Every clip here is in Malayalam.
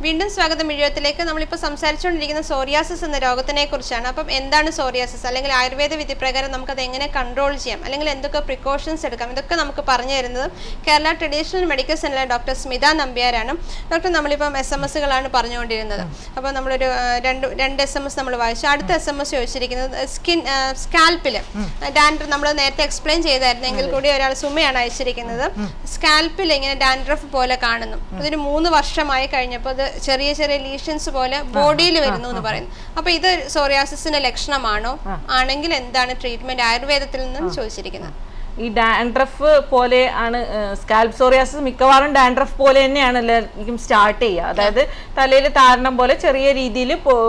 വീണ്ടും സ്വാഗതം എഴുപത്തിലേക്ക് നമ്മളിപ്പോൾ സംസാരിച്ചുകൊണ്ടിരിക്കുന്ന സോറിയാസിസ് എന്ന രോഗത്തിനെ കുറിച്ചാണ് അപ്പം എന്താണ് സോറിയാസിസ് അല്ലെങ്കിൽ ആയുർവേദ വിധിപ്രകാരം നമുക്കത് എങ്ങനെ കൺട്രോൾ ചെയ്യാം അല്ലെങ്കിൽ എന്തൊക്കെ പ്രിക്കോഷൻസ് എടുക്കാം ഇതൊക്കെ നമുക്ക് പറഞ്ഞു തരുന്നത് കേരള ട്രഡീഷണൽ മെഡിക്കൽ സെന്ററിലെ ഡോക്ടർ സ്മിത നമ്പ്യാരാണ് ഡോക്ടർ നമ്മളിപ്പം എസ് എം എസുകളാണ് പറഞ്ഞുകൊണ്ടിരുന്നത് അപ്പോൾ നമ്മളൊരു ആ, രണ്ട് രണ്ട് എസ് എം എസ് നമ്മൾ വായിച്ചു അടുത്ത എസ് എം എസ് ചോദിച്ചിരിക്കുന്നത് സ്കിൻ സ്കാൽപ്പിൽ ഡാൻഡ്രഫ് നമ്മൾ നേരത്തെ എക്സ്പ്ലെയിൻ ചെയ്തായിരുന്നു എങ്കിൽ കൂടി ഒരാൾ സുമയാണ് അയച്ചിരിക്കുന്നത് സ്കാൽപ്പിൽ ഇങ്ങനെ ഡാൻഡ്രഫ് പോലെ കാണുന്നു ഇതൊരു മൂന്ന് വർഷമായി കഴിഞ്ഞപ്പോൾ ഇത് ചെറിയ ചെറിയ ലീഷൻസ് പോലെ ബോഡിയിൽ വരുന്നു എന്ന് പറയുന്നു അപ്പൊ ഇത് സോറിയാസിന്റെ ലക്ഷണമാണോ ആണെങ്കിൽ എന്താണ് ട്രീറ്റ്മെന്റ് ആയുർവേദത്തിൽ നിന്നും ചോദിച്ചിരിക്കുന്നത് ഈ ഡാൻഡ്രഫ് പോലെ ആണ് സ്കാൽപ് സോറിയാസിസ് മിക്കവാറും ഡാൻഡ്രഫ് പോലെ തന്നെയാണ് എല്ലാവർക്കും സ്റ്റാർട്ട് ചെയ്യുക അതായത് തലയിൽ താരണം പോലെ ചെറിയ രീതിയിൽ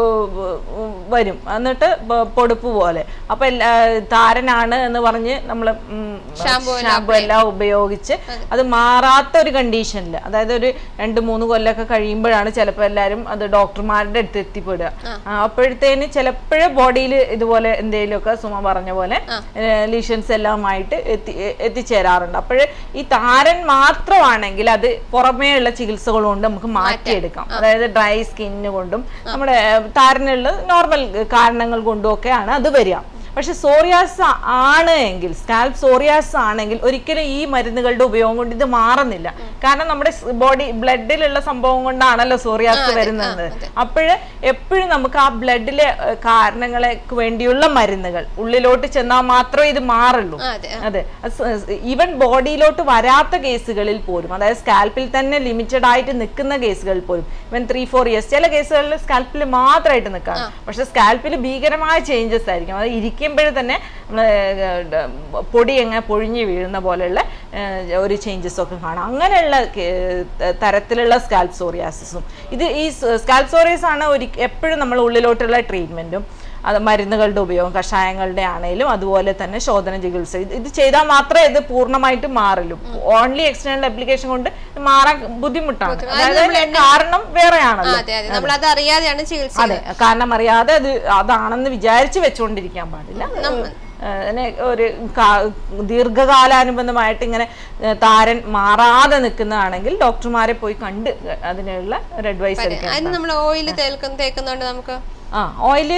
വരും എന്നിട്ട് ബ- പൊടുപ്പ് പോലെ അപ്പൊ എല്ലാ- താരനാണ് എന്ന് പറഞ്ഞ് നമ്മൾ Shampoo ഷാമ്പു എല്ലാം ഉപയോഗിച്ച് അത് മാറാത്ത ഒരു കണ്ടീഷനിൽ അതായത് ഒരു രണ്ട് മൂന്ന് കൊല്ലമൊക്കെ കഴിയുമ്പോഴാണ് ചിലപ്പോൾ എല്ലാവരും അത് ഡോക്ടർമാരുടെ അടുത്ത് എത്തിപ്പെടുക ആ, അപ്പോഴത്തേന് ചിലപ്പോഴേ ബോഡിയിൽ ഇതുപോലെ എന്തെങ്കിലുമൊക്കെ സുമ പറഞ്ഞ പോലെ ലീഷൻസ് എല്ലാമായിട്ട് എത്തി എ- എത്തിച്ചേരാറുണ്ട് അപ്പോൾ ഈ താരൻ മാത്രമാണെങ്കിൽ അത് പുറമേയുള്ള ചികിത്സകൾ കൊണ്ട് നമുക്ക് മാറ്റിയെടുക്കാം അതായത് ഡ്രൈ സ്കിന്ന് കൊണ്ടും നമ്മുടെ ഏഹ്, താരനുള്ള നോർമൽ കാരണങ്ങൾ കൊണ്ടും ഒക്കെയാണ് അത് വരിക പക്ഷെ സോറിയാസ് ആണ് എങ്കിൽ സ്കാൽപ് സോറിയാസ് ആണെങ്കിൽ ഒരിക്കലും ഈ മരുന്നുകളുടെ ഉപയോഗം കൊണ്ട് ഇത് മാറുന്നില്ല കാരണം നമ്മുടെ ബോഡി ബ്ലഡിലുള്ള സംഭവം കൊണ്ടാണല്ലോ സോറിയാസ് വരുന്നത് അപ്പോഴ് എപ്പോഴും നമുക്ക് ആ ബ്ലഡിലെ കാരണങ്ങളെ വേണ്ടിയുള്ള മരുന്നുകൾ ഉള്ളിലോട്ട് ചെന്നാൽ മാത്രമേ ഇത് മാറുള്ളൂ ആ, അതെ അതെ ഈവൻ ബോഡിയിലോട്ട് വരാത്ത കേസുകളിൽ പോലും അതായത് സ്കാൽപ്പിൽ തന്നെ ലിമിറ്റഡ് ആയിട്ട് നിൽക്കുന്ന കേസുകളിൽ പോലും ഇവൻ ത്രീ ഫോർ ഇയേഴ്സ് ചില കേസുകളിൽ സ്കാൽപ്പിൽ മാത്രമായിട്ട് നിൽക്കാം പക്ഷെ സ്കാൽപ്പിൽ ഭീകരമായ ചേഞ്ചസ് ആയിരിക്കും അത് ഇരിക്കുമ്പോഴേ തന്നെ നമ്മള്, ഏർ, പൊടി എങ്ങനെ പൊഴിഞ്ഞ് വീഴുന്ന പോലെയുള്ള ഏർ, ഒരു ചേഞ്ചസ് ഒക്കെ കാണാം അങ്ങനെയുള്ള കേ- തരത്തിലുള്ള സ്കാൽപ് സോറിയാസിസും ഇത് ഈ സ്കാൽപ് സോറിയസ് ആണ് ഒരു എപ്പോഴും നമ്മൾ ഉള്ളിലോട്ടുള്ള ട്രീറ്റ്മെന്റും അത് മരുന്നുകളുടെ ഉപയോഗം കഷായങ്ങളുടെ ആണെങ്കിലും അതുപോലെ തന്നെ ശോധന ചികിത്സ ഇത് ഇത് ചെയ്താൽ മാത്രമേ ഇത് പൂർണ്ണമായിട്ട് മാറുള്ളൂ ഓൺലി എക്സ്റ്റേണൽ ആപ്ലിക്കേഷൻ കൊണ്ട് ഇത് മാറാൻ ബുദ്ധിമുട്ടാണ് അതായത് കാരണം വേറെയാണല്ലോ അതെ അതെ നമ്മൾ അത് അറിയാതെയാണ് ചികിത്സ അതെ കാരണം അറിയാതെ അത് അതാണെന്ന് വിചാരിച്ച് വെച്ചുകൊണ്ടിരിക്കാൻ പാടില്ല ഏഹ് അതിനെ ഒരു കാ- ദീർഘകാലാനുബന്ധമായിട്ട് ഇങ്ങനെ ഏഹ് താരൻ മാറാതെ നിൽക്കുന്നതാണെങ്കിൽ ഡോക്ടർമാരെ പോയി കണ്ട് അതിനുള്ള ഒരു അഡ്വൈസ് എടുക്കണം അതിന് നമ്മൾ ഓയിൽ തേൽക്കുന്ന തേക്കുന്നതുകൊണ്ട് നമുക്ക് ആ ഓയില്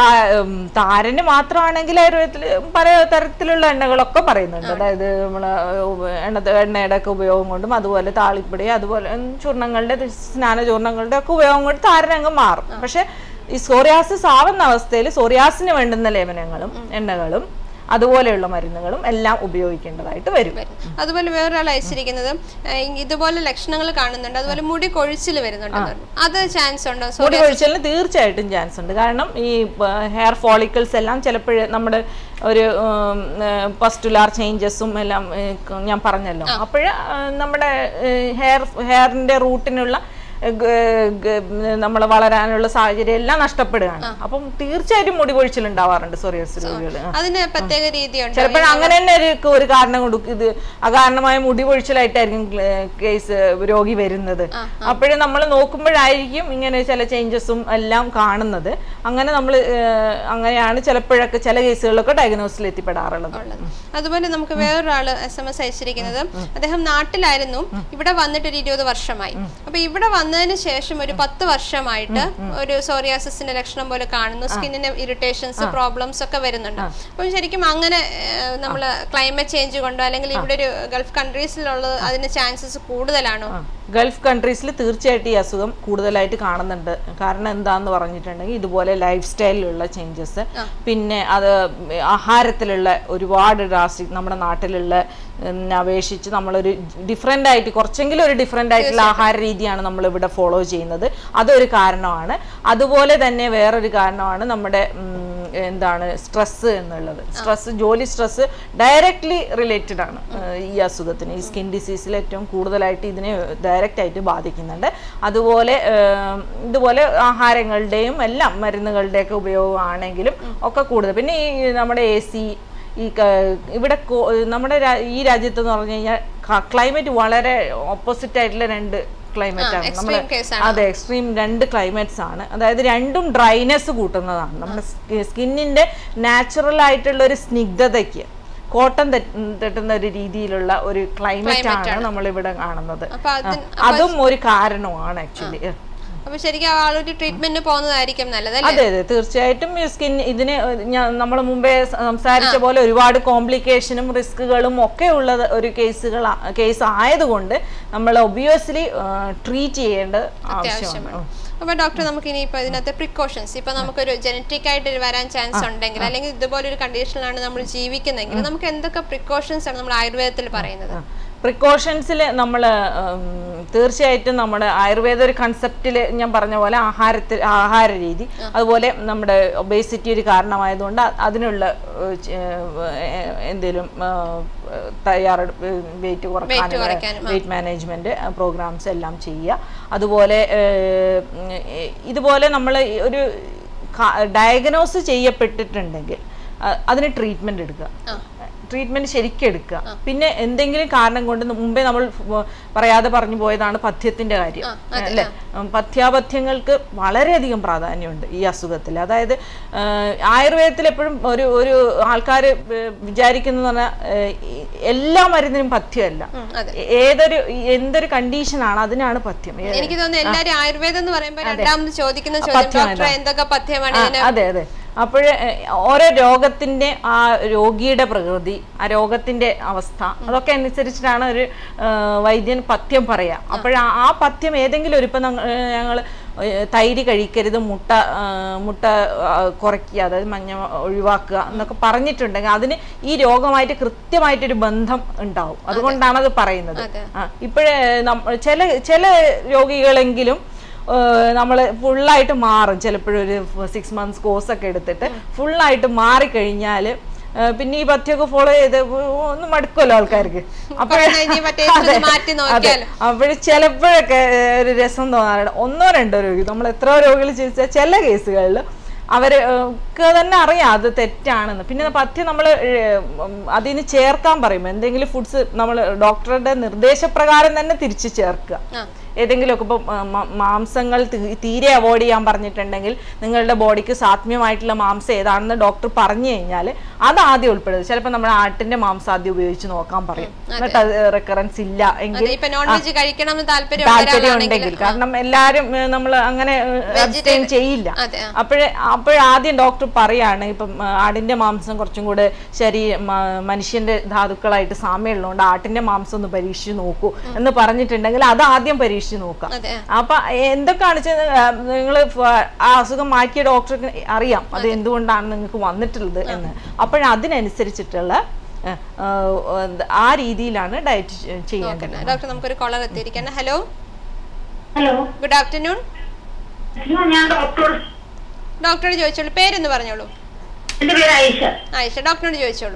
താരന് മാത്രമാണെങ്കിൽ ആയുർവേദത്തിൽ പല തരത്തിലുള്ള എണ്ണകളൊക്കെ പറയുന്നുണ്ട് അതായത് നമ്മള് എണ്ണ എണ്ണയുടെ ഒക്കെ ഉപയോഗം കൊണ്ടും അതുപോലെ താളിപ്പൊടി അതുപോലെ ഉം, ചൂർണ്ണങ്ങളുടെ സ്നാന ചൂർണ്ണങ്ങളുടെ ഒക്കെ ഉപയോഗം കൊണ്ട് താരൻ അങ്ങ് മാറും പക്ഷെ ഈ സോറിയാസിസ് ആവുന്ന അവസ്ഥയിൽ സോറിയാസിന് വേണ്ടുന്ന ലേപനങ്ങളും എണ്ണകളും അതുപോലെയുള്ള മരുന്നുകളും എല്ലാം ഉപയോഗിക്കേണ്ടതായിട്ട് വരും വരും അതുപോലെ വേറൊരാൾ അയച്ചിരിക്കുന്നത് ഏഹ്, ഇതുപോലെ ലക്ഷണങ്ങൾ കാണുന്നുണ്ട് അതുപോലെ മുടി കൊഴിച്ചിൽ വരുന്നുണ്ട് അത് ചാൻസ് ഉണ്ടോ സോ മുടി കൊഴിച്ചലിന് തീർച്ചയായിട്ടും ചാൻസ് ഉണ്ട് കാരണം ഈ ഹെയർ ഫോളിക്കിൾസ് എല്ലാം ചിലപ്പോഴ് നമ്മുടെ ഒരു പസ്റ്റുലാർ ചേഞ്ചസും എല്ലാം ഏഹ്, ക- ഞാൻ പറഞ്ഞല്ലോ അപ്പോഴ് നമ്മുടെ ഹെയർ ഹെയറിന്റെ റൂട്ടിനുള്ള നമ്മൾ വളരാനുള്ള സാഹചര്യം എല്ലാം നഷ്ടപ്പെടുകയാണ് അപ്പം തീർച്ചയായിട്ടും മുടി കൊഴിച്ചിൽ ഉണ്ടാവാറുണ്ട് സോറിയസ് രോഗികൾ അതിന് പ്രത്യേക രീതിയുണ്ട് ചിലപ്പോൾ അങ്ങനെ തന്നെ ഒരു ഒരു കാരണം കൊണ്ട് ഇത് അകാരണമായ മുടി പൊഴിച്ചിലായിട്ടായിരിക്കും കേസ് രോഗി വരുന്നത് അപ്പോഴും നമ്മൾ നോക്കുമ്പോഴായിരിക്കും ഇങ്ങനെ ചില ചേഞ്ചസും എല്ലാം കാണുന്നത് അങ്ങനെ നമ്മൾ അങ്ങനെയാണ് ചിലപ്പോഴൊക്കെ ചില കേസുകളിലൊക്കെ ഡയഗ്നോസിൽ എത്തിപ്പെടാറുള്ളത് ഉള്ളത് അതുപോലെ നമുക്ക് വേറൊരാള് എസ് എം എസ് അയച്ചിരിക്കുന്നത് അദ്ദേഹം നാട്ടിലായിരുന്നു ഇവിടെ വന്നിട്ട് ഒരു ഇരുപത് വർഷമായി അപ്പൊ ഇവിടെ വന്നതിന് ശേഷം ഒരു പത്ത് വർഷമായിട്ട് ഒരു സോറിയാസിന്റെ ലക്ഷണം പോലെ കാണുന്നു സ്കിന്നിന് ഇറിറ്റേഷൻസ് പ്രോബ്ലംസ് ഒക്കെ വരുന്നുണ്ട് അപ്പം ശരിക്കും അങ്ങനെ ഏഹ്, നമ്മള് ക്ലൈമറ്റ് ചേഞ്ച് കൊണ്ടോ അല്ലെങ്കിൽ ഇവിടെ ഒരു ഗൾഫ് കൺട്രീസിലുള്ളത് അതിന് ചാൻസസ് കൂടുതലാണോ ഗൾഫ് കൺട്രീസിൽ തീർച്ചയായിട്ടും ഈ അസുഖം കൂടുതലായിട്ട് കാണുന്നുണ്ട് കാരണം എന്താന്ന് പറഞ്ഞിട്ടുണ്ടെങ്കിൽ ഇതുപോലെ ലൈഫ് സ്റ്റൈലിലുള്ള ചേഞ്ചസ് പിന്നെ അത് ആഹാരത്തിലുള്ള ഒരുപാട് ഡ്രാസ്റ്റിക് നമ്മുടെ നാട്ടിലുള്ള ഉം, അപേക്ഷിച്ച് നമ്മളൊരു ഡിഫറെൻ്റ് ആയിട്ട് കുറച്ചെങ്കിലും ഒരു ഡിഫറെൻ്റ് ആയിട്ടുള്ള ആഹാര രീതിയാണ് നമ്മൾ ഇവിടെ ഫോളോ ചെയ്യുന്നത് അതൊരു കാരണമാണ് അതുപോലെ തന്നെ വേറൊരു കാരണമാണ് നമ്മുടെ ഉം, എന്താണ് സ്ട്രെസ് എന്നുള്ളത് സ്ട്രെസ് ജോലി സ്ട്രെസ് ഡയറക്റ്റ്ലി റിലേറ്റഡ് ആണ് ഏഹ്, ഈ അസുഖത്തിന് ഈ സ്കിൻ ഡിസീസിൽ ഏറ്റവും കൂടുതലായിട്ട് ഇതിനെ ഡയറക്റ്റ് ആയിട്ട് ബാധിക്കുന്നുണ്ട് അതുപോലെ ഏഹ്, ഇതുപോലെ ആഹാരങ്ങളുടെയും എല്ലാം മരുന്നുകളുടെയൊക്കെ ഉപയോഗമാണെങ്കിലും ഒക്കെ കൂടുതൽ പിന്നെ ഈ നമ്മുടെ എ സി ഈ ക- ഇവിടെ കോ- നമ്മുടെ രാ- ഈ രാജ്യത്ത് എന്ന് പറഞ്ഞു കഴിഞ്ഞാൽ ക്ലൈമറ്റ് വളരെ ഓപ്പോസിറ്റ് ആയിട്ടുള്ള രണ്ട് ക്ലൈമറ്റ് ആണ് നമ്മൾ extreme case അതെ എക്സ്ട്രീം രണ്ട് ക്ലൈമറ്റ്സ് ആണ് അതായത് രണ്ടും ഡ്രൈനെസ് കൂട്ടുന്നതാണ് നമ്മുടെ സ്കിന്നിന്റെ നാച്ചുറൽ ആയിട്ടുള്ള ഒരു സ്നിഗ്ധതയ്ക്ക് കോട്ടം തട്ടുന്ന ഒരു രീതിയിലുള്ള ഒരു ക്ലൈമറ്റ് ആണ് നമ്മൾ ഇവിടെ കാണുന്നത് അപ്പൊ അതിന് അതും ഒരു കാരണമാണ് ആക്ച്വലി അപ്പൊ ശരിക്കും ആ ആളൊരു ട്രീറ്റ്മെന്റിന് പോകുന്നതായിരിക്കും നല്ലതല്ലേ അതെ അതെ തീർച്ചയായിട്ടും ഈ സ്കിൻ ഇതിന് നമ്മൾ മുമ്പേ സ- സംസാരിച്ച പോലെ ഒരുപാട് കോംപ്ലിക്കേഷനും റിസ്കുകളും ഒക്കെ ഉള്ള ഒരു കേസുകൾ കേസ് ആയതുകൊണ്ട് നമ്മൾ ഒബിയസ്ലി ട്രീറ്റ് ചെയ്യേണ്ട ആവശ്യമാണ് ഉം. അപ്പൊ ഡോക്ടർ നമുക്ക് ഇനി ഇപ്പൊ ഇതിനകത്ത് പ്രിക്കോഷൻസ് ഇപ്പൊ നമുക്കൊരു ജനറ്റിക് ആയിട്ട് ഒരു വരാൻ ചാൻസ് ഉണ്ടെങ്കിൽ അല്ലെങ്കിൽ ഇതുപോലെ ഒരു കണ്ടീഷനിലാണ് നമ്മൾ ജീവിക്കുന്നതെങ്കിൽ നമുക്ക് എന്തൊക്കെ പ്രിക്കോഷൻസ് ആണ് നമ്മൾ ആയുർവേദത്തിൽ പറയുന്നത് പ്രിക്കോഷൻസിൽ നമ്മൾ തീർച്ചയായിട്ടും നമ്മുടെ ആയുർവേദ ഒരു കൺസെപ്റ്റിൽ ഞാൻ പറഞ്ഞ പോലെ ആഹാരത്തിൽ ആഹാര രീതി അതുപോലെ നമ്മുടെ ഒബേസിറ്റി ഒരു കാരണമായതുകൊണ്ട് അ- അതിനുള്ള എന്തെങ്കിലും തയ്യാറെടുപ്പ് വെയിറ്റ് കുറയ്ക്കാനും കുറയ്ക്കാനും, വെയിറ്റ് മാനേജ്മെന്റ് പ്രോഗ്രാംസ് എല്ലാം ചെയ്യുക അതുപോലെ ഏഹ്, ഉം, ഏഹ്, ഇതുപോലെ നമ്മൾ ഒരു ഡയഗ്നോസ് ചെയ്യപ്പെട്ടിട്ടുണ്ടെങ്കിൽ അ- അതിന് ട്രീറ്റ്മെന്റ് എടുക്കുക ആ. ട്രീറ്റ്മെന്റ് ശരിക്കും എടുക്കുക പിന്നെ എന്തെങ്കിലും കാരണം കൊണ്ട് മുമ്പേ നമ്മൾ ഫ- പറയാതെ പറഞ്ഞു പോയതാണ് പഥ്യത്തിന്റെ കാര്യം അല്ലെ പഥ്യാപഥ്യങ്ങൾക്ക് വളരെയധികം പ്രാധാന്യമുണ്ട് ഈ അസുഖത്തിൽ അതായത് ആഹ്, ആയുർവേദത്തിൽ എപ്പോഴും ഒരു ഒരു ആൾക്കാർ വിചാരിക്കുന്നത് പറഞ്ഞാൽ എല്ലാ മരുന്നിനും പഥ്യമല്ല ഉം, അതെ ഏതൊരു എന്തൊരു കണ്ടീഷനാണ് അതിനാണ് പഥ്യം ഏ- എനിക്ക് തോന്നുന്നു എല്ലാരും ആയുർവേദം എന്ന് പറയുമ്പോൾ രണ്ടാമത് ചോദിക്കുന്ന ചോദ്യം പഥ്യം ഡോക്ടർ എന്തൊക്കെ പഥ്യമാണ് ആ, ഇതിന് അതെ അതെ അപ്പോഴ് ഓരോ രോഗത്തിന്റെ ആ രോഗിയുടെ പ്രകൃതി ആ രോഗത്തിന്റെ അവസ്ഥ അതൊക്കെ അനുസരിച്ചിട്ടാണ് ഒരു ആ, വൈദ്യൻ പഥ്യം പറയാ അപ്പോൾ ആ പഥ്യം ഏതെങ്കിലും ഒരു ഇപ്പം ഞങ്ങൾ തൈര് കഴിക്കരുത് മുട്ട ആ, മുട്ട ആ, കുറയ്ക്കുക അതായത് മഞ്ഞ ഒഴിവാക്കുക എന്നൊക്കെ പറഞ്ഞിട്ടുണ്ടെങ്കിൽ അതിന് ഈ രോഗമായിട്ട് കൃത്യമായിട്ടൊരു ബന്ധം ഉണ്ടാവും അതുകൊണ്ടാണ് അത് പറയുന്നത് അതെ. ആ ഇപ്പോഴേ ചില ചില രോഗികളെങ്കിലും നമ്മൾ ഫുള്ളായിട്ട് മാറും ചിലപ്പോഴും ഒരു സിക്സ് മന്ത്സ് കോഴ്സ് ഒക്കെ എടുത്തിട്ട് ഫുള്ളായിട്ട് മാറിക്കഴിഞ്ഞാൽ പിന്നെ ഈ പഥ്യമൊക്കെ ഫോളോ ചെയ്ത് ഒന്ന് മടുക്കുമല്ലോ ആൾക്കാർക്ക് അപ്പോഴേ കുറേ കഴിഞ്ഞ് മറ്റേ ഇതൊന്ന് മാറ്റി നോക്കിയാലോ. അപ്പോഴും ചിലപ്പോഴൊക്കെ ഒരു രസം തോന്നാറുണ്ട് ഒന്നോ രണ്ടോ രോഗി നമ്മൾ എത്രയോ രോഗികൾ ചോദിച്ചാൽ ചില കേസുകളിൽ അവർക്ക് തന്നെ അറിയാം അത് തെറ്റാണെന്ന് പിന്നെ പഥ്യം നമ്മൾ അതിന് ചേർക്കാൻ പറയും എന്തെങ്കിലും ഫുഡ്സ് നമ്മൾ ഡോക്ടറുടെ നിർദ്ദേശപ്രകാരം തന്നെ തിരിച്ച് ചേർക്കുക ആ ഏതെങ്കിലുമൊക്കെ ഇപ്പം ആ, മ- മാംസങ്ങൾ തീ- തീരെ അവോയ്ഡ് ചെയ്യാൻ പറഞ്ഞിട്ടുണ്ടെങ്കിൽ നിങ്ങളുടെ ബോഡിക്ക് സാധ്യമായിട്ടുള്ള മാംസം ഏതാണെന്ന് ഡോക്ടർ പറഞ്ഞു കഴിഞ്ഞാൽ അത് ആദ്യം ഉൾപ്പെടുന്നത് ചിലപ്പോൾ നമ്മൾ ആട്ടിന്റെ മാംസം ആദ്യം ഉപയോഗിച്ച് നോക്കാൻ പറയും എന്നിട്ട് അത് റെക്കറൻസ് ഇല്ല എങ്കിൽ അതെ ഇപ്പൊ നോൺ വെജ് കഴിക്കണം എന്ന് താല്പര്യം താല്പര്യം ഉണ്ടെങ്കിൽ കാരണം എല്ലാരും നമ്മൾ അങ്ങനെ അബ്സ്റ്റൈൻ ചെയ്യില്ല അതെ ആ. അപ്പോഴേ അപ്പോഴാദ്യം ഡോക്ടർ പറയാണ് ഇപ്പം ആ, ആടിന്റെ മാംസം കുറച്ചും കൂടെ ശരീര മ- മനുഷ്യന്റെ ധാതുക്കളായിട്ട് സാമ്യമുള്ളതുകൊണ്ട് ആട്ടിന്റെ മാംസം ഒന്ന് പരീക്ഷിച്ച് നോക്കൂ എന്ന് പറഞ്ഞിട്ടുണ്ടെങ്കിൽ അത് ആദ്യം പരീക്ഷിച്ച് നോക്കാം അതെ അപ്പൊ എന്തൊക്കെയാണ് നിങ്ങൾ ആ അസുഖം മാറ്റിയ ഡോക്ടർക്ക് അറിയാം അത് എന്തുകൊണ്ടാണ് നിങ്ങൾക്ക് വന്നിട്ടുള്ളത് എന്ന് അപ്പോഴതിനനുസരിച്ചിട്ടുള്ള ഏഹ്, ഏഹ്, ആ രീതിയിലാണ് ഡയറ്റ് ചെയ്യേണ്ടത് ഡോക്ടർ നമുക്കൊരു കോളർ എത്തിയിരിക്കണം hello hello good afternoon hello ഞാൻ ഡോക്ടർ ഡോക്ടറോട് ചോദിച്ചോളൂ പേരെന്ന് പറഞ്ഞോളൂ എന്റെ പേര് ആയിഷ ആയിഷ ഡോക്ടറോട് ചോദിച്ചോളൂ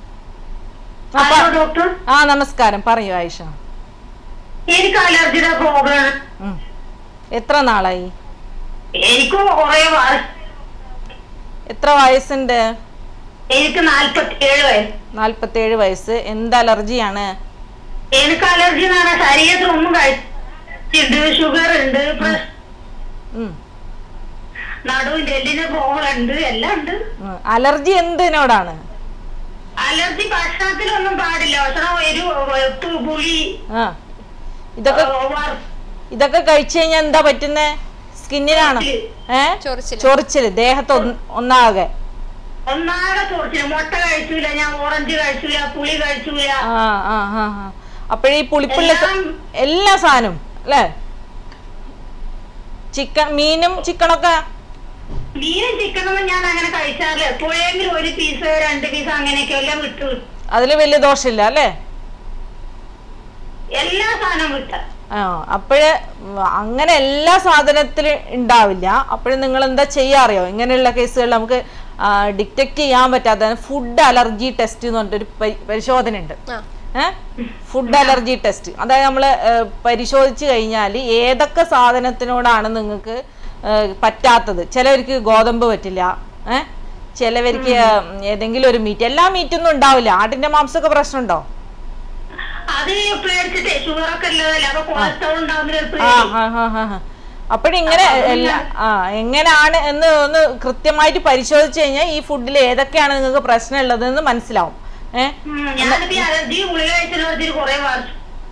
ഹലോ ഡോക്ടർ ആ നമസ്കാരം പറയൂ ആയിഷ എനിക്ക് അലർജിയുടെ പ്രോബ്ലം ഉം. എത്ര നാളായി എനിക്ക് കുറെ വർഷം എത്ര വയസ്സുണ്ട് എനിക്ക് നാല്പത്തി ഏഴ് വയസ്സ് നാല്പത്തേഴ് വയസ്സ് എന്ത് അലർജിയാണ് എനിക്ക് അലർജി എന്ന് പറഞ്ഞാൽ ശരീരത്തിൽ ഒന്നും കഴിച്ചിട്ടുണ്ട് ഷുഗർ ഉണ്ട് പ്രഷ്- ഉം. നടുവിന്റെ എല്ലിന് പ്രോബ്ലം ഉണ്ട് എല്ലാം ഉണ്ട് ഉം. അലർജി എന്തിനോടാണ് അലർജി ഭക്ഷണത്തിലൊന്നും പാടില്ല ഭക്ഷണം എരു വെപ്പ് പുളി ആ ഇതൊക്കെ ആ, വർ- ഇതൊക്കെ കഴിച്ചു കഴിഞ്ഞാൽ എന്താ പറ്റുന്നേ സ്കിന്നിനാണ് ഏ ചൊറിച്ചില് ചൊറിച്ചില് ദേഹത്ത് ഒന്ന് ഒന്നാകെ ഒന്നാകെ ചോദിച്ചില്ല മുട്ട കഴിച്ചൂല ഞാൻ ഓറഞ്ച് കഴിച്ചൂല പുളി കഴിച്ചൂല ആ ആ ആ ആ. അപ്പോഴീ പുളിപ്പുള്ള സ- എല്ലാം- എല്ലാ സാധനവും അല്ലേ ചിക്കൻ മീനും ചിക്കനൊക്കെ മീനും ചിക്കനൊന്നും ഞാൻ അങ്ങനെ കഴിച്ചാറില്ല എപ്പോഴെങ്കിലും ഒരു പീസ് രണ്ട് പീസ് അങ്ങനെയൊക്കെ എല്ലാം വിട്ടു വിട്ടു. അതിൽ വലിയ ദോഷമില്ല അല്ലേ എല്ലാ സാധനവും വിട്ട ആ അപ്പോഴ് അങ്ങനെ എല്ലാ സാധനത്തിലും ഉണ്ടാവില്ല അപ്പോഴും നിങ്ങൾ എന്താ ചെയ്യാറിയോ ഇങ്ങനെയുള്ള കേസുകളിൽ നമുക്ക് ഡിറ്റക്ട് ചെയ്യാൻ പറ്റാത്ത ഫുഡ് അലർജി ടെസ്റ്റ് എന്ന് പറഞ്ഞിട്ടൊരു പരി- പരിശോധന ഉണ്ട് ആ ഫുഡ് അലർജി ടെസ്റ്റ് അതായത് നമ്മൾ പരിശോധിച്ച് കഴിഞ്ഞാൽ ഏതൊക്കെ സാധനത്തിനോടാണ് നിങ്ങൾക്ക് പറ്റാത്തത് ചിലവർക്ക് ഗോതമ്പ് പറ്റില്ല ഏഹ് ചിലവർക്ക് ഏതെങ്കിലും ഒരു മീറ്റ് എല്ലാ മീറ്റൊന്നും ഉണ്ടാവില്ല ആട്ടിന്റെ മാംസമൊക്കെ പ്രശ്നമുണ്ടോ അത് പേടിച്ചിട്ടേ ഷുഗർ ഒക്കെ ഉള്ളതല്ല അപ്പൊ കൊളസ്ട്രോൾ ഉണ്ടാവുന്ന ഒരു ആ പേടി ആ ആ ആ ആ. അപ്പോഴിങ്ങനെ എല്ലാ ആ എങ്ങനെയാണ് എന്ന് ഒന്ന് കൃത്യമായിട്ട് പരിശോധിച്ച് കഴിഞ്ഞാൽ ഈ ഫുഡിൽ ഏതൊക്കെയാണ് നിങ്ങൾക്ക് പ്രശ്നം ഉള്ളതെന്ന് മനസ്സിലാവും ഏഹ് ഉം, ഞാനിപ്പോ ഈ അലർജി ഗുളിക കഴിച്ചുള്ള കുറെ വർഷം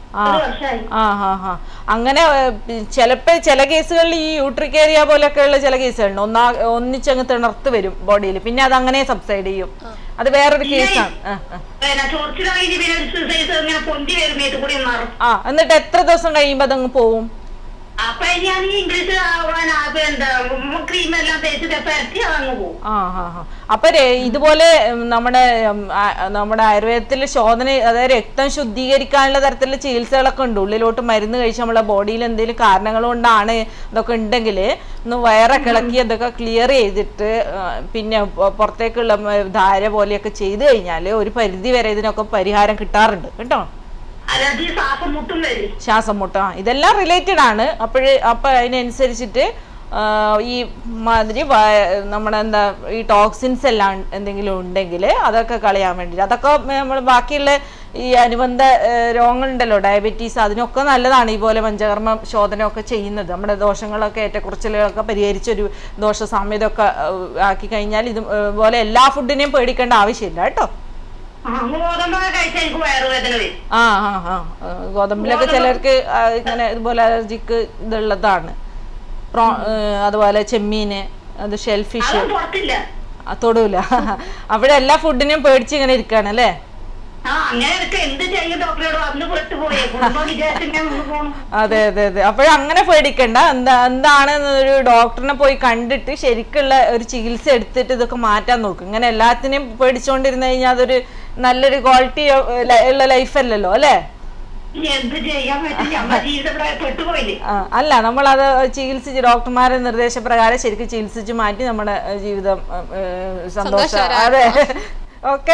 ഒരു വർഷമായി ആ ഹാ ഹാ അങ്ങനെ ചിലപ്പോ ചില കേസുകളിൽ ഈ യൂട്രിക് ഏരിയ പോലൊക്കെയുള്ള ചില കേസുകളുണ്ട് ഒന്നാ ഒന്നിച്ചങ്ങ് തിണർത്ത് വരും ബോഡിയിൽ പിന്നെ അത് അങ്ങനെ സബ്സൈഡ് ചെയ്യും അത് വേറൊരു കേസാണ് ആ, ആ. പിന്നെ ചൊറിച്ചിലായിട്ട് പിന്നെ ഒരു സൈസ് ഇങ്ങനെ പൊന്തി വരും മേത്ത് കൂടി മാറും ആ എന്നിട്ട് എത്ര ദിവസം കഴിയുമ്പോ അതങ്ങ് പോവും അപ്പൊ ഞാൻ ഈ ഇംഗ്ലീഷ് ആവാൻ ആപ്പ് എന്താ ക്രീം എല്ലാം തേച്ചിട്ട് പരത്തി അതങ്ങ് പോകും ആ ഹാ ഹാ അപ്പൊ രെ- ഇതുപോലെ ഉം, നമ്മുടെ ഉം, ആ- നമ്മുടെ ആയുർവേദത്തിൽ ശോധന അതായത് രക്തം ശുദ്ധീകരിക്കാനുള്ള തരത്തിലുള്ള ചികിത്സകളൊക്കെ ഉണ്ട് ഉള്ളിലോട്ട് മരുന്ന് കഴിച്ച് നമ്മളെ ബോഡിയിൽ എന്തെങ്കിലും കാരണങ്ങൾ കൊണ്ടാണ് ഇതൊക്കെ ഉണ്ടെങ്കിൽ ഒന്ന് വയറൊക്കെ ഇളക്കി അതൊക്കെ ക്ലിയർ ചെയ്തിട്ട് ആ, പിന്നെ പൊ- പുറത്തേക്കുള്ള ഉം, ധാര പോലെയൊക്കെ ചെയ്തു കഴിഞ്ഞാൽ ഒരു പരിധി വരെ ഇതിനൊക്കെ പരിഹാരം കിട്ടാറുണ്ട് കേട്ടോ അലർജി ശ്വാസം മുട്ടും വരും ശ്വാസം മുട്ട ആ, ഇതെല്ലാം റിലേറ്റഡ് ആണ് അപ്പോഴ് അപ്പം അതിനനുസരിച്ചിട്ട് ആ, ഈ മാതിരി വ- നമ്മുടെ എന്താ ഈ ടോക്സിൻസ് എല്ലാം എന്തെങ്കിലും ഉണ്ടെങ്കിൽ അതൊക്കെ കളയാൻ വേണ്ടി അതൊക്കെ നമ്മൾ ബാക്കിയുള്ള ഈ അനുബന്ധ ഏ, രോഗങ്ങളുണ്ടല്ലോ ഡയബറ്റീസ് അതിനൊക്കെ നല്ലതാണ് ഈ പോലെ പഞ്ചകർമ്മ ശോധനയൊക്കെ ചെയ്യുന്നത് നമ്മുടെ ദോഷങ്ങളൊക്കെ ഏറ്റക്കുറച്ചിലുകളൊക്കെ പരിഹരിച്ചൊരു ദോഷ സാമ്യതയൊക്കെ ഏ, ആക്കി കഴിഞ്ഞാൽ ഇത് പോലെ എല്ലാ ഫുഡിനെയും പേടിക്കേണ്ട ആവശ്യമില്ല കേട്ടോ ആ, ഗോതമ്പൊക്കെ കഴിച്ചാൽ എനിക്ക് വയറുവേദന വരും ആ ആ ആ ആ, ഗോതമ്പിലൊക്കെ ചിലർക്ക് ആ, ഇങ്ങനെ ഇതുപോലെ അലർജിക്ക് ഇതുള്ളതാണ് പ്രോ ഏ, അതുപോലെ ചെമ്മീന് അത് ഷെൽ ഫിഷ് അതൊന്നും പുറത്തില്ല തൊടൂല അവിടെ എല്ലാ ഫുഡിനെയും പേടിച്ച് ഇങ്ങനെ ഇരിക്കാണ് അല്ലേ ആ അങ്ങനെ എടുക്ക എന്ത് ചെയ്യും ഡോക്ടറോട് വന്ന് പെട്ടുപോയി കുടുംബം വിചാരിച്ചു ഞാൻ നിന്ന് പോകണം അതെ അതെ അതെ അപ്പോഴങ്ങനെ പേടിക്കണ്ട എന്താ എന്താണ് ഒരു ഡോക്ടറിനെ പോയി കണ്ടിട്ട് ശരിക്കുള്ള ഒരു ചികിത്സ എടുത്തിട്ട് ഇതൊക്കെ മാറ്റാൻ നോക്കും ഇങ്ങനെ എല്ലാത്തിനെയും പേടിച്ചുകൊണ്ടിരുന്നു കഴിഞ്ഞാൽ അതൊരു നല്ലൊരു ക്വാളിറ്റി ഉള്ള ലൈഫ് അല്ലല്ലോ അല്ലേ ഇനി എന്ത് ചെയ്യാൻ പറ്റും നമ്മുടെ ജീവിതം ഇവിടെ പെട്ടുപോയില്ലേ ആ, അല്ല നമ്മളത് ചികിത്സിച്ച് ഡോക്ടർമാരുടെ നിർദ്ദേശപ്രകാരം ശരിക്കും ചികിത്സിച്ച് മാറ്റി നമ്മുടെ ഏഹ്, ജീവിതം ഏഹ്, സന്തോഷം അതെ okay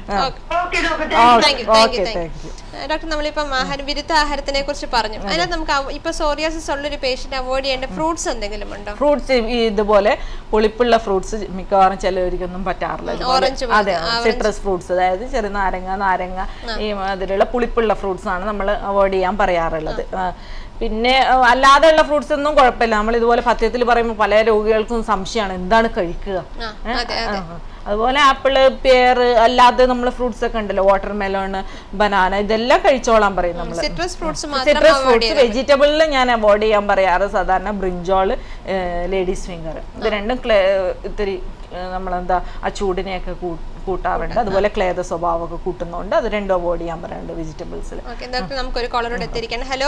okay doctor thank you thank you okay thank thank you you doctor നമ്മളിപ്പം ആഹാരം വിരുദ്ധ ആഹാരത്തിനെ കുറിച്ച് പറഞ്ഞു അതിനകത്ത് നമുക്ക് അവ- ഇപ്പൊ സോറിയാസിസ് ഉള്ളൊരു പേഷ്യന്റ് അവോയ്ഡ് ചെയ്യേണ്ട ഫ്രൂട്ട്സ് എന്തെങ്കിലും ഉണ്ടോ ഫ്രൂട്ട്സ് ഇതുപോലെ പുളിപ്പുള്ള ഫ്രൂട്ട്സ് മിക്കവാറും ചിലവർക്കൊന്നും പറ്റാറില്ല ഇതുപോലെ- ഓറഞ്ച് അതെ സിട്രസ് ഫ്രൂട്ട്സ് അതായത് ചെറു നാരങ്ങ നാരങ്ങ ഈ അതിലുള്ള പുളിപ്പുള്ള ഫ്രൂട്ട്സ് ആണ് നമ്മൾ അവോയ്ഡ് ചെയ്യാൻ പറയാറുള്ളത് ആ, പിന്നെ ആ, അല്ലാതെയുള്ള ഫ്രൂട്ട്സ് ഒന്നും കുഴപ്പമില്ല നമ്മൾ ഇതുപോലെ പഥ്യത്തിൽ പറയുമ്പോൾ പല രോഗികൾക്കും സംശയമാണ് എന്താണ് കഴിക്കുക ആ, ഏ? അതെ, ആ, അതുപോലെ ആപ്പിള് പേർ അല്ലാതെ നമ്മൾ ഫ്രൂട്ട്സ് ഒക്കെ ഉണ്ടല്ലോ വാട്ടർ മെലോൺ ബനാന ഇതെല്ലാം കഴിച്ചോളാൻ പറയും നമ്മൾ സിട്രസ് ഫ്രൂട്ട്സ് മാത്രം സിട്രസ് അവോയ്ഡ് ഫ്രൂട്ട്സ് വെജിറ്റബിളിൽ ഞാൻ അവോയ്ഡ് ചെയ്യാൻ പറയാറ് സാധാരണ ബ്രിഞ്ചോൾ ലേഡീസ് ഫിംഗർ ഇത് രണ്ടും ക്ലേ- ഇത്തിരി ഏഹ്, നമ്മളെന്താ ആ ചൂടിനെയൊക്കെ കൂ- കൂട്ടാറുണ്ട് അതുപോലെ ക്ലേദ സ്വഭാവമൊക്കെ കൂട്ടുന്നുണ്ട് അത് രണ്ടും അവോയ്ഡ് ചെയ്യാൻ പറയാറുണ്ട് വെജിറ്റബിൾസിൽ ഓക്കെ ഡോക്ടർ നമുക്കൊരു കോളറോട് എത്തിയിരിക്കണം hello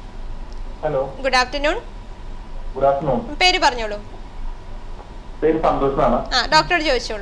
hello good afternoon good afternoon പേര് പറഞ്ഞോളൂ പേര് സന്തോഷ് എന്നാണ് ആ ഡോക്ടറോട് ചോദിച്ചോളൂ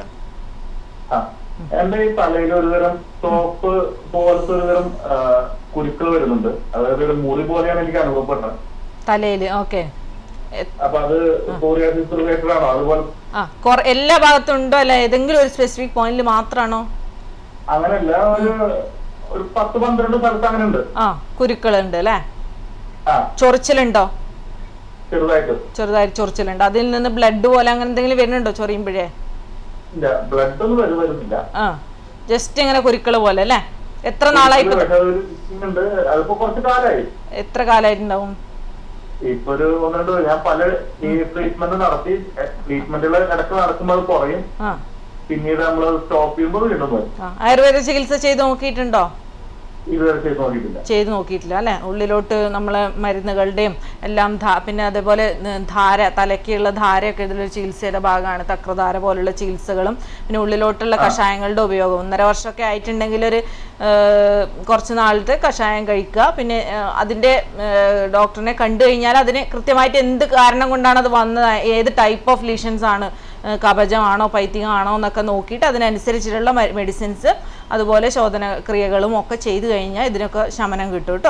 ആ എന്റെ ഈ തലയിൽ ഒരുതരം സോപ്പ് പോലത്തെ ഒരുതരം കുരുക്കൾ വരുന്നുണ്ട് അതായത് ഒരു മുറി പോലെയാണ് എനിക്ക് അനുഭവപ്പെട്ടത് തലയിൽ ഓക്കെ അപ്പൊ അത് സോറിയാസിസ് റിലേറ്റഡ് ആണോ അതുപോലെ ആ കൊറ എല്ലാ ഭാഗത്തും ഉണ്ടോ അല്ല ഏതെങ്കിലും ഒരു സ്പെസിഫിക് പോയിന്റിൽ മാത്രമാണോ അങ്ങനെയല്ല ഒരു ഒരു പത്ത് പന്ത്രണ്ട് സ്ഥലത്ത് അങ്ങനെ ഉണ്ട് ആ കുരുക്കളുണ്ട് അല്ലേ ആ ചൊറിച്ചിലുണ്ടോ ചെറുതായിട്ട് ചെറുതായിട്ട് ചൊറിച്ചിലുണ്ട് അതിൽ നിന്ന് ബ്ലഡ് പോലെ അങ്ങനെ എന്തെങ്കിലും വരുന്നുണ്ടോ ചൊറിയുമ്പോഴേ ഇല്ല ബ്ലഡ് ഒന്നും വരു വരുന്നില്ല ആ ജസ്റ്റ് ഇങ്ങനെ കുരുക്കൾ പോലെ അല്ലേ എത്ര നാളായി ഇപ്പൊ പക്ഷെ അതൊരു itching ഉണ്ട് അതിപ്പോ കുറച്ച് കാലമായി എത്ര കാലമായിട്ടുണ്ടാവും ഇപ്പൊ ഒരു ഒന്ന് രണ്ട് ഞാൻ പല ഈ ട്രീറ്റ്മെന്റ് നടത്തി ട്രീറ്റ്മെന്റുകൾ ഇടയ്ക്ക് നടക്കുമ്പോൾ അത് കുറയും ആ പിന്നീട് നമ്മൾ സ്റ്റോപ്പ് ചെയ്യുമ്പോൾ വീണ്ടും വരും ആ ആയുർവേദ ചികിത്സ ചെയ്ത് നോക്കിയിട്ടുണ്ടോ ഇതുവരെ ചെയ്ത് നോക്കിയിട്ടില്ല ചെയ്ത് നോക്കിയിട്ടില്ല അല്ലേ ഉള്ളിലോട്ട് നമ്മൾ മരുന്നുകളുടെയും എല്ലാം ധാ പിന്നെ അതേപോലെ ന- ധാര തലയ്ക്കുള്ള ധാരയൊക്കെ ഇതിലൊരു ചികിത്സയുടെ ഭാഗമാണ് തക്രധാര പോലുള്ള ചികിത്സകളും പിന്നെ ഉള്ളിലോട്ടുള്ള കഷായങ്ങളുടെ ഉപയോഗം ഒന്നര വർഷമൊക്കെ ആയിട്ടുണ്ടെങ്കിൽ ഒരു ഏഹ്, കുറച്ച് നാളത്തെ കഷായം കഴിക്കുക പിന്നെ ഏഹ്, അതിൻ്റെ ഏഹ്, ഡോക്ടറിനെ കണ്ടു കഴിഞ്ഞാൽ അതിന് കൃത്യമായിട്ട് എന്ത് കാരണം കൊണ്ടാണ് അത് വന്നത് ഏത് ടൈപ്പ് ഓഫ് ലീഷൻസ് ആണ് ഏഹ്, കബജമാണോ പൈത്തികമാണോ എന്നൊക്കെ നോക്കിയിട്ട് അതിനനുസരിച്ചിട്ടുള്ള മെഡിസിൻസ് അതുപോലെ ശോധന ക്രിയകളും ഒക്കെ ചെയ്തു കഴിഞ്ഞാൽ ഇതിനൊക്കെ ശമനം കിട്ടും കേട്ടോ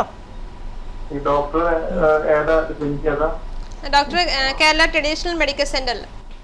ഈ ഡോക്ടർ ഏതാ ക്ലിനിക്ക് ഏതാ ഡോക്ടർ കേരള ട്രഡീഷണൽ മെഡിക്കൽ സെന്ററിൽ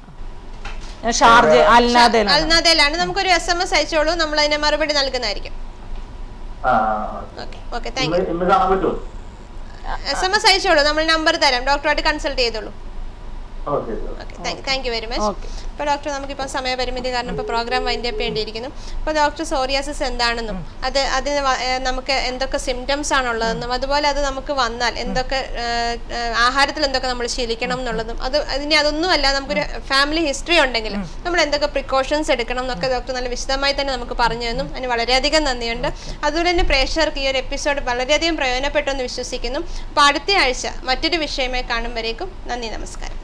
ഷാർജ് അല്ലാതെ അൽനാദയിലാണ് നമുക്കൊരു എസ് എം എസ് അയച്ചോളൂ നമ്മൾ അതിന് മറുപടി നൽകുന്നതായിരിക്കും ആ ഓക്കെ ഓക്കെ താങ്ക് ഇന്ന് ഇന്ന് കാണാൻ പറ്റുമോ യു എസ് എം എസ് അയച്ചോളൂ നമ്മൾ നമ്പർ തരാം ഡോക്ടറുമായിട്ട് കൺസൾട്ട് ചെയ്തോളൂ okay okay thank you very much Okay. ഇപ്പോൾ ഡോക്ടർ നമുക്കിപ്പോൾ സമയപരിമിതി കാരണം ഇപ്പോൾ പ്രോഗ്രാം വൈൻഡ് അപ്പ് ചെയ്യേണ്ടിയിരിക്കുന്നു അപ്പോൾ ഡോക്ടർ സോറിയാസിസ് എന്താണെന്നും അത് അതിന് വ- ഏഹ് നമുക്ക് എന്തൊക്കെ സിംറ്റംസ് ആണുള്ളതെന്നും അതുപോലെ അത് നമുക്ക് വന്നാൽ എന്തൊക്കെ ഏഹ്, ഏഹ്, ആഹാരത്തിൽ എന്തൊക്കെ നമ്മൾ ശീലിക്കണം എന്നുള്ളതും അത് അതിന് അതൊന്നുമല്ല നമുക്കൊരു ഫാമിലി ഹിസ്റ്ററി ഉണ്ടെങ്കിൽ നമ്മൾ എന്തൊക്കെ പ്രിക്കോഷൻസ് എടുക്കണം എന്നൊക്കെ ഡോക്ടർ നല്ല വിശദമായി തന്നെ നമുക്ക് പറഞ്ഞു തന്നു അതിന് വളരെയധികം നന്ദിയുണ്ട് അതുപോലെ തന്നെ പ്രേക്ഷകർക്ക് ഈ ഒരു എപ്പിസോഡ് വളരെയധികം പ്രയോജനപ്പെട്ടു എന്ന് വിശ്വസിക്കുന്നു അപ്പോൾ അടുത്ത ആഴ്ച മറ്റൊരു വിഷയമായി കാണും വരേക്കും നന്ദി നമസ്കാരം